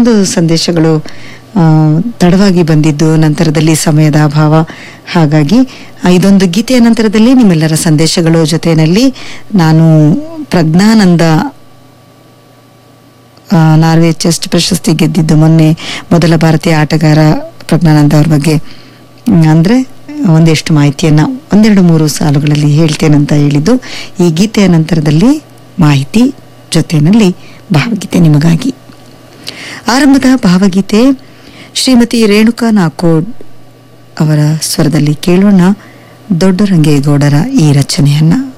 ಎಷ್ಟೊಂದು ಸಂದೇಶಗಳು ಆ, ತಡವಾಗಿ ಬಂದಿದ್ದು ನಂತರದಲ್ಲಿ ಸಮಯದ ಅಭಾವ ಹಾಗಾಗಿ ಆ, ಇದೊಂದು ಗೀತೆಯ ನಂತರದಲ್ಲಿ ನಿಮ್ಮೆಲ್ಲರ ಸಂದೇಶಗಳು ಜೊತೆಯಲ್ಲಿ ನಾನು ಪ್ರಜ್ಞಾನಂದ ಆ, ನಾರ್ವೆ ಚೆಸ್ಟ್ ಪ್ರಶಸ್ತಿ ಗೆದ್ದಿದ್ದು ಮೊನ್ನೆ ಮೊದಲ ಭಾರತೀಯ ಆಟಗಾರ ಪ್ರಜ್ಞಾನಂದ ಅವ್ರ ಬಗ್ಗೆ ಹ್ಮ್, ಅಂದ್ರೆ ಒಂದೆಷ್ಟು ಮಾಹಿತಿಯನ್ನ ಒಂದೆರಡು ಮೂರು ಸಾಲುಗಳಲ್ಲಿ ಹೇಳ್ತೇನಂತ ಹೇಳಿದ್ದು ಈ ಗೀತೆಯ ನಂತರದಲ್ಲಿ ಮಾಹಿತಿ ಜೊತೆಯಲ್ಲಿ ಭಾವಗೀತೆ ನಿಮಗಾಗಿ ಆರಂಭದ ಭಾವಗೀತೆ ಶ್ರೀಮತಿ ರೇಣುಕಾ ನಾಕೋಡ್ ಅವರ ಸ್ವರದಲ್ಲಿ ಕೇಳೋಣ ದೊಡ್ಡರಂಗೇಗೌಡರ ಈ ರಚನೆಯನ್ನ